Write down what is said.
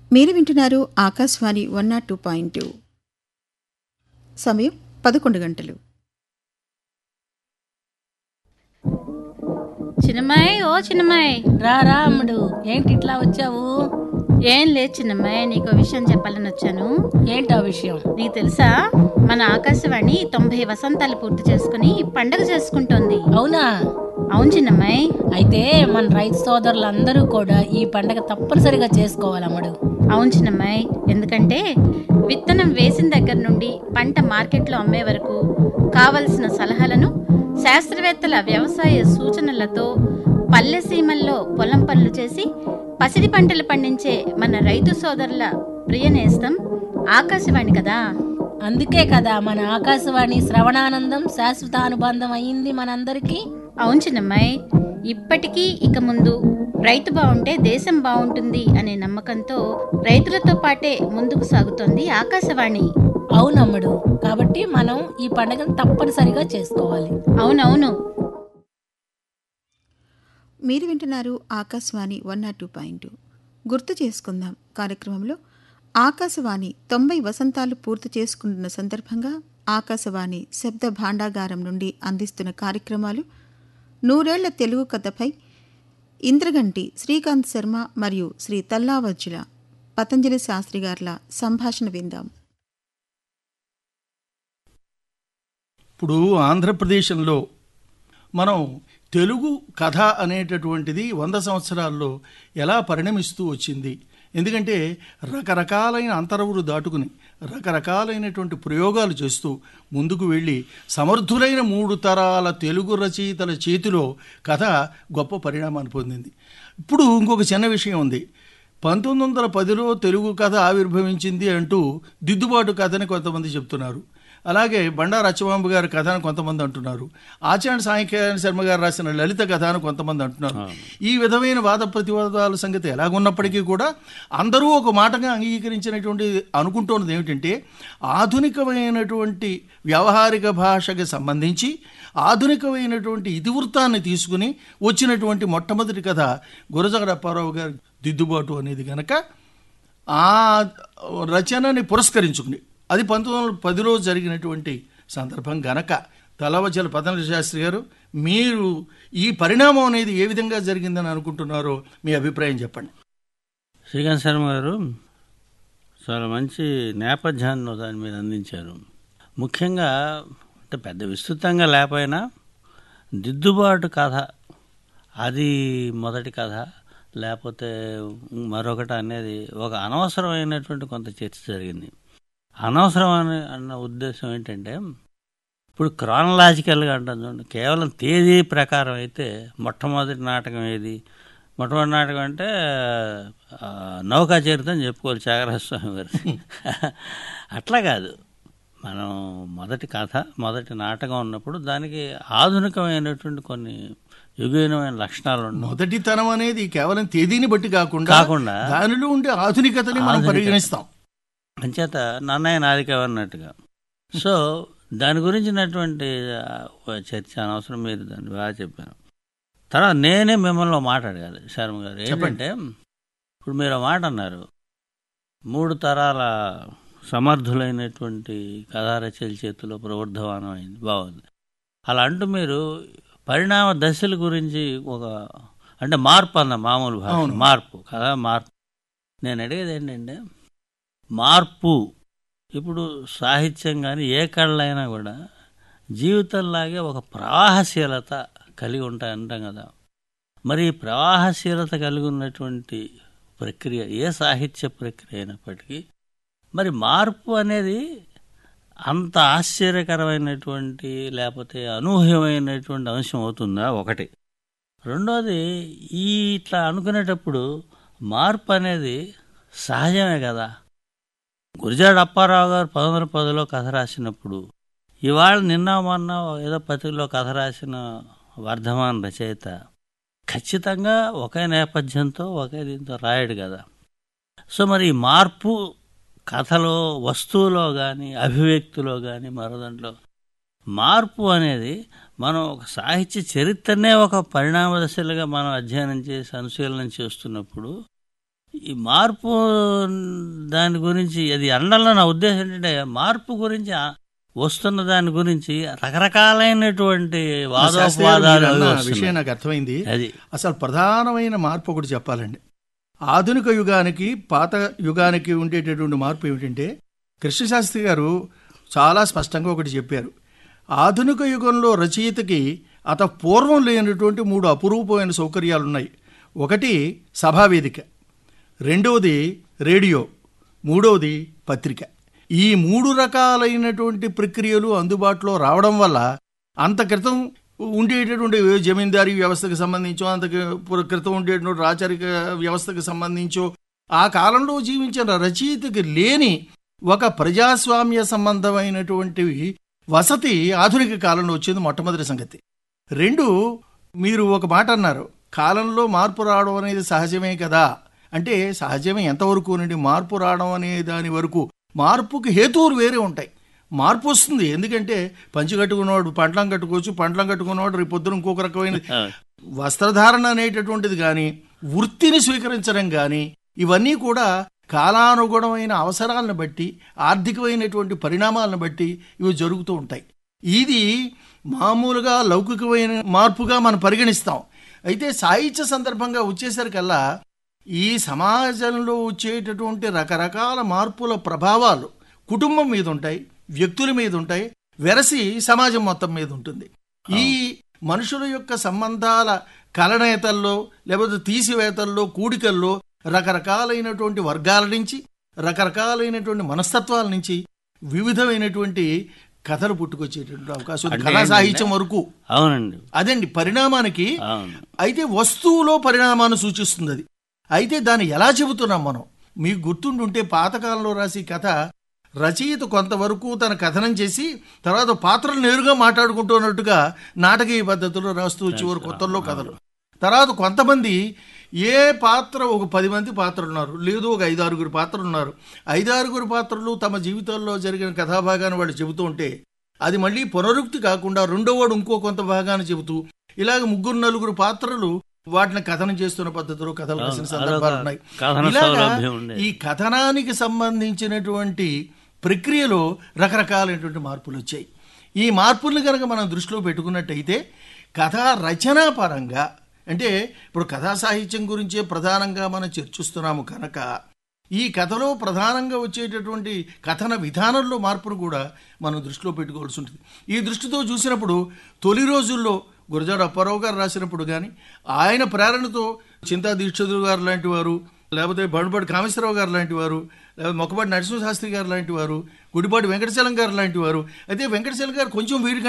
మీరు వింటున్నారు Akashvani one naught two point two సమయం పదకొండు గంటలు చిన్నమ్మాయి ఓ చిన్నమ్మాయి రా రా అమ్ముడు ఏంటి ఇట్లా వచ్చావు ఏం లేదు చిన్నమ్మాయి నీకు విషయం చెప్పాలని వచ్చాను ఏంటా విషయం నీకు తెలుసా మన ఆకాశవాణి తొంభై వసంతాలు పూర్తి చేసుకుని పండగ చేసుకుంటోంది అవునా అవును చిన్నమ్మాయి అయితే మన రైతు సోదరులందరూ కూడా ఈ పండగ తప్పనిసరిగా చేసుకోవాలి అమ్ముడు అవును చిన్నమ్మాయి ఎందుకంటే విత్తనం వేసిన దగ్గర నుండి పంట మార్కెట్లో అమ్మే వరకు కావలసిన సలహాలను శాస్త్రవేత్తల వ్యవసాయ సూచనలతో పల్లె సీమల్లో పొలం పనులు చేసి పసిడి పంటలు పండించే మన రైతు సోదరుల ప్రియ నేస్తం ఆకాశవాణి కదా అందుకే కదా మన ఆకాశవాణి శ్రవణానందం శాశ్వత అనుబంధం అయ్యింది మనందరికీ అవును చిన్నమ్మాయి ఇప్పటికీ ఇక ముందు రైతు బాగుంటే దేశం బాగుంటుంది అనే నమ్మకంతో రైతులతో పాటే ముందుకు సాగుతోంది ఆకాశవాణి అవునమ్ముడు కాబట్టి మనం ఈ పండగను తప్పనిసరిగా చేసుకోవాలి అవునవును మీరు వింటున్నారు Akashvani one naught two point two గుర్తు చేసుకుందాం కార్యక్రమంలో ఆకాశవాణి తొంభై వసంతాలు పూర్తి చేసుకుంటున్న సందర్భంగా ఆకాశవాణి శబ్ద భాండాగారం నుండి అందిస్తున్న కార్యక్రమాలు నూరేళ్ల తెలుగు కథపై ఇంద్రగంటి శ్రీకాంత్ శర్మ మరియు శ్రీ తల్లావజ్జుల పతంజలి శాస్త్రి గార్ల సంభాషణ విందాం ఇప్పుడు ఆంధ్రప్రదేశ్లో మనం తెలుగు కథ అనేటటువంటిది వంద సంవత్సరాల్లో ఎలా పరిణమిస్తూ వచ్చింది ఎందుకంటే రకరకాలైన అంతరవులు దాటుకుని రకరకాలైనటువంటి ప్రయోగాలు చేస్తూ ముందుకు వెళ్ళి సమర్థులైన మూడు తరాల తెలుగు రచయితల చేతిలో కథ గొప్ప పరిణామాన్ని పొందింది ఇప్పుడు ఇంకొక చిన్న విషయం ఉంది పంతొమ్మిది వందల పదిలో తెలుగు కథ ఆవిర్భవించింది అంటూ దిద్దుబాటు కథని కొంతమంది చెప్తున్నారు అలాగే బండా రచ్చబాంబు గారి కథ అని కొంతమంది అంటున్నారు ఆచార్య సాంఖ్యాయన శర్మ గారు రాసిన లలిత కథ అని కొంతమంది అంటున్నారు ఈ విధమైన వాద ప్రతివాదాల సంగతి ఎలాగున్నప్పటికీ కూడా అందరూ ఒక మాటగా అంగీకరించినటువంటి అనుకుంటున్నది ఏమిటంటే ఆధునికమైనటువంటి వ్యవహారిక భాషకి సంబంధించి ఆధునికమైనటువంటి ఇతివృత్తాన్ని తీసుకుని వచ్చినటువంటి మొట్టమొదటి కథ గురజాడ అప్పారావు గారి దిద్దుబాటు అనేది గనక ఆ రచనని పురస్కరించుకుని అది పంతొమ్మిది వందల పదిలో జరిగినటువంటి సందర్భం గనక తలవచల పతన శాస్త్రి గారు మీరు ఈ పరిణామం అనేది ఏ విధంగా జరిగిందని అనుకుంటున్నారో మీ అభిప్రాయం చెప్పండి శ్రీకాంత్ శర్మ గారు చాలా మంచి నేపథ్యాన్ని దాని మీద అందించారు ముఖ్యంగా అంటే పెద్ద విస్తృతంగా లేకపోయినా దిద్దుబాటు కథ అది మొదటి కథ లేకపోతే మరొకటి అనేది ఒక అనవసరమైనటువంటి కొంత చర్చ జరిగింది అనవసరం అని అన్న ఉద్దేశం ఏంటంటే ఇప్పుడు క్రానలాజికల్గా అంటాం చూడండి కేవలం తేదీ ప్రకారం అయితే మొట్టమొదటి నాటకం ఏది మొట్టమొదటి నాటకం అంటే ఆ, నౌకా చరిత్ర చెప్పుకోవాలి త్యాగరాజస్వామి గారు అట్లా కాదు మనం మొదటి కథ మొదటి నాటకం ఉన్నప్పుడు దానికి ఆధునికమైనటువంటి కొన్ని యుగీనమైన లక్షణాలు ఉన్నాయి మొదటితనం అనేది కేవలం తేదీని బట్టి కాకుండా కాకుండా దానిలో ఉండే ఆధునికతని మనం ఆధునికత. పరిగణిస్తాం అంచేత నన్నయ్య నాదిక అన్నట్టుగా సో దాని గురించినటువంటి ఆ, చర్చ అనవసరం మీరు దాన్ని బాగా చెప్పాను తర్వాత నేనే మిమ్మల్ని ఒక మాట అడగాలి శర్మ గారు ఏంటంటే ఇప్పుడు మీరు ఒక మాట అన్నారు మూడు తరాల సమర్థులైనటువంటి కథా రచయిల చేతిలో ప్రవర్ధమానం అయింది బాగుంది అలా అంటూ మీరు పరిణామ దశల గురించి ఒక అంటే మార్పు అన్న మామూలు భాష అవును. మార్పు కదా మార్పు నేను అడిగేది ఏంటంటే మార్పు ఇప్పుడు సాహిత్యం కానీ ఏ కళలైనా కూడా జీవితంలాగే ఒక ప్రవాహశీలత కలిగి ఉంటాయి అంటాం కదా మరి ఈ ప్రవాహశీలత కలిగి ఉన్నటువంటి ప్రక్రియ ఏ సాహిత్య ప్రక్రియ అయినప్పటికీ మరి మార్పు అనేది అంత ఆశ్చర్యకరమైనటువంటి లేకపోతే అనూహ్యమైనటువంటి అంశం అవుతుందా ఒకటి రెండోది ఈ ఇట్లా అనుకునేటప్పుడు మార్పు అనేది సహజమే కదా గురిజాడ అప్పారావు గారు పంతొమ్మిది వందల పదిలో కథ రాసినప్పుడు ఇవాళ నిన్న మొన్న ఏదో పత్రికలో కథ రాసిన వర్ధమాన్ రచయిత ఖచ్చితంగా ఒకే నేపథ్యంతో ఒకే దీంతో రాయడు కదా సో మరి ఈ మార్పు కథలో వస్తువులో కానీ అభివ్యక్తిలో కానీ మరో దాంట్లో మార్పు అనేది మనం ఒక సాహిత్య చరిత్రనే ఒక పరిణామ దశలుగా మనం అధ్యయనం చేసి అనుశీలనం చేస్తున్నప్పుడు ఈ మార్పు దాని గురించి అది అనడంలో నా ఉద్దేశం ఏంటంటే మార్పు గురించి ఆ- వస్తున్న దాని గురించి రకరకాలైనటువంటి శాస్త్రి గారు మీరు వాదోపవాదాలు అన్న వస్తున్నాయి. విషయం నాకు అర్థమైంది అది అసలు ప్రధానమైన మార్పు ఒకటి చెప్పాలండి ఆధునిక యుగానికి పాత యుగానికి ఉండేటటువంటి మార్పు ఏమిటంటే కృష్ణశాస్త్రి గారు చాలా స్పష్టంగా ఒకటి చెప్పారు ఆధునిక యుగంలో రచయితకి అత పూర్వం లేనటువంటి మూడు అపురూపమైన సౌకర్యాలు ఉన్నాయి ఒకటి సభావేదిక రెండవది రేడియో మూడవది పత్రిక ఈ మూడు రకాలైనటువంటి ప్రక్రియలు అందుబాటులో రావడం వల్ల అంత క్రితం ఉండేటటువంటి జమీందారీ వ్యవస్థకు సంబంధించో అంత క్రితం ఉండేటువంటి రాచరిక వ్యవస్థకు సంబంధించో ఆ కాలంలో జీవించిన రచయితకి లేని ఒక ప్రజాస్వామ్య సంబంధమైనటువంటి వసతి ఆధునిక కాలంలో వచ్చింది మొట్టమొదటి సంగతి రెండు మీరు ఒక మాట అన్నారు కాలంలో మార్పు రావడం అనేది సహజమే కదా అంటే సహజమే ఎంతవరకు నుండి మార్పు రావడం అనే దాని వరకు మార్పుకి హేతువులు వేరే ఉంటాయి మార్పు వస్తుంది ఎందుకంటే పంచి కట్టుకున్నవాడు పంటలం కట్టుకోవచ్చు పంటలం కట్టుకున్నవాడు రేపు పొద్దున ఇంకొక రకమైన ఆ, వస్త్రధారణ అనేటటువంటిది కానీ వృత్తిని స్వీకరించడం కానీ ఇవన్నీ కూడా కాలానుగుణమైన అవసరాలను బట్టి ఆర్థికమైనటువంటి పరిణామాలను బట్టి ఇవి జరుగుతూ ఉంటాయి ఇది మామూలుగా లౌకికమైన మార్పుగా మనం పరిగణిస్తాం అయితే సాహిత్య సందర్భంగా వచ్చేసరికల్లా ఈ సమాజంలో వచ్చేటటువంటి రకరకాల మార్పుల ప్రభావాలు కుటుంబం మీద ఉంటాయి వ్యక్తుల మీద ఉంటాయి వెరసి సమాజం మొత్తం మీద ఉంటుంది ఈ మనుషుల యొక్క సంబంధాల కలనేతల్లో లేకపోతే తీసివేతల్లో కూడికల్లో రకరకాలైనటువంటి వర్గాల నుంచి రకరకాలైనటువంటి మనస్తత్వాల నుంచి వివిధమైనటువంటి కథలు పుట్టుకొచ్చేటటువంటి అవకాశం ఉంది. అంటే కళా ఏంటంటే- సాహిత్యం వరకు అవునండి అదండి పరిణామానికి అవును అయితే వస్తువులో పరిణామాన్ని సూచిస్తుంది అది అయితే దాన్ని ఎలా చెబుతున్నాం మనం మీకు గుర్తుండుంటే పాతకాలంలో రాసి కథ రచయిత కొంతవరకు తన కథనం చేసి తర్వాత పాత్రలు నేరుగా మాట్లాడుకుంటున్నట్టుగా నాటకీయ పద్ధతిలో రాస్తూ చివరి కొత్తల్లో కథలు తర్వాత కొంతమంది ఏ పాత్ర ఒక పది మంది పాత్రలు ఉన్నారు లేదు ఒక ఐదారుగురు పాత్రలు ఉన్నారు ఐదారుగురు పాత్రలు తమ జీవితాల్లో జరిగిన కథాభాగాన్ని వాళ్ళు చెబుతూ ఉంటే అది మళ్ళీ పునరుక్తి కాకుండా రెండో వాడు ఇంకో కొంత భాగాన్ని చెబుతూ ఇలాగ ముగ్గురు నలుగురు పాత్రలు వాటిని కథనం చేస్తున్న పద్ధతిలో కథలు రాసిన అవును, సందర్భాలు అదొక ఉన్నాయి కథన ఇలాగా సౌలభ్యం ఉండేది. ఈ కథనానికి సంబంధించినటువంటి ప్రక్రియలో రకరకాలైనటువంటి మార్పులు వచ్చాయి ఈ మార్పుల్ని కనుక మనం దృష్టిలో పెట్టుకున్నట్టయితే కథా రచనా పరంగా అంటే ఇప్పుడు కథా సాహిత్యం గురించే ప్రధానంగా మనం చర్చిస్తున్నాము కనుక ఈ కథలో ప్రధానంగా వచ్చేటటువంటి కథన విధానంలో మార్పును కూడా మనం దృష్టిలో పెట్టుకోవాల్సి ఉంటుంది ఈ దృష్టితో చూసినప్పుడు తొలి రోజుల్లో గురజాడ అప్పారావు గారు రాసినప్పుడు కానీ ఆయన ప్రేరణతో చింతా దీక్షితులు గారు లాంటి వారు లేకపోతే బండుపాటి కామేశ్వరరావు గారు లాంటి వారు లేకపోతే మొక్కపాటి నరసింహశాస్త్రి గారు లాంటి వారు గుడిపాటి వెంకటచలం గారు లాంటి వారు అయితే వెంకటచలం గారు కొంచెం వీడి